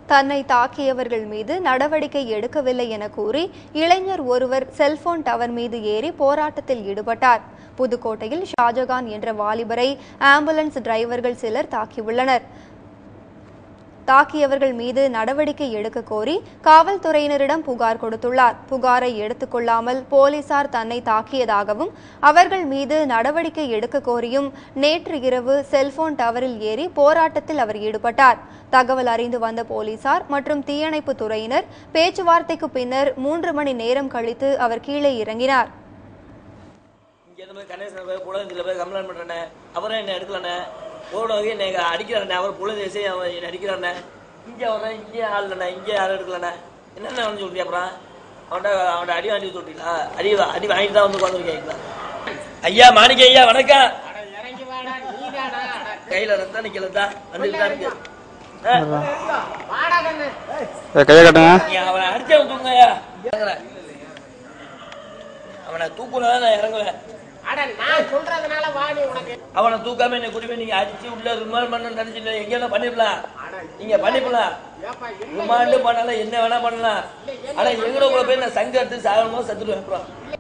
தன்னை தாக்கியவர்கள் மீது நடவடிக்கை எடுக்கவில்லை என கூறி இளைஞர் ஒருவர் செல்போன் டவர் மீது ஏறி போராட்டத்தில் ஈடுபட்டார் புதுக்கோட்டையில் ஷாஜகான் என்ற வாலிபரை ஆம்புலன்ஸ் டிரைவர்கள் சிலர் தாக்கியுள்ளனர் தாக்கியவர்கள் மீது நடவடிக்கை எடுக்க கோரி காவல்துறையினரிடம் புகார் கொடுத்துள்ளார் புகாரை எடுத்துக்கொள்ளாமல் போலீசார் தன்னை தாக்கியதாகவும் அவர்கள் மீது நடவடிக்கை எடுக்க கோரியும் நேற்று இரவு செல்போன் டவரில் ஏறி போராட்டத்தில் அவர் ஈடுபட்டார் தகவல் அறிந்து வந்த போலீசார் மற்றும் தீயணைப்பு துறையினர் பேச்சுவார்த்தைக்கு பின்னர் மூன்று மணி நேரம் கழித்து அவர் கீழே இறங்கினார் இங்க இருந்து போய் கணேசன் போய் புலந்தில போய் கம்ப்ளைண்ட் பண்றேனே அவரும் என்ன எடுக்கலண்ணே ஓட வகை என்னை அடிக்கிறானே அவர் புலந்தேசி அவன் என்ன அடிக்கிறானே இங்க வரேன் இங்கே ஆள் இல்லைண்ணே இங்கே யாரும் எடுக்கலண்ணே என்னென்ன வந்து சொல்றியா அப்புறம் அவன்கிட்ட அவன்கிட்ட அடி வாங்கி சொல்றீங்களா அடி வா- அடி வாங்கிட்டு தான் வந்து உட்காந்துருக்கீங்களா ஐயா மாணிக்க ஐயா வணக்கம் கையில ரத்தம் நிக்கலதா வந்துட்டு தான் இருக்கு ஆ, ஏய், கையை கட்டுங்க நீ அவனை அடிச்சவன் தூங்கய்யா இறங்குறேன் அவனை தூக்குனதான் நான் இறங்குவேன் அட நான் சொல்றதுனால வா நீ உனக்கு அவனை தூக்காம என்ன கூட்டி போய் நீங்க அடிச்சு உள்ள ரிமாண்ட் பண்ண நினைச்சிட்டு எங்க என்ன பண்ணிடலாம் நீங்க பண்ணிடலாம் ஏப்பா ரிமாண்டு பண்ணலாம் என்ன வேணா பண்ணலாம் ஆனா எங்கட கூட போய் நான் சங்க எடுத்து சாகணுமோ சத்துருவேன் அப்புறம்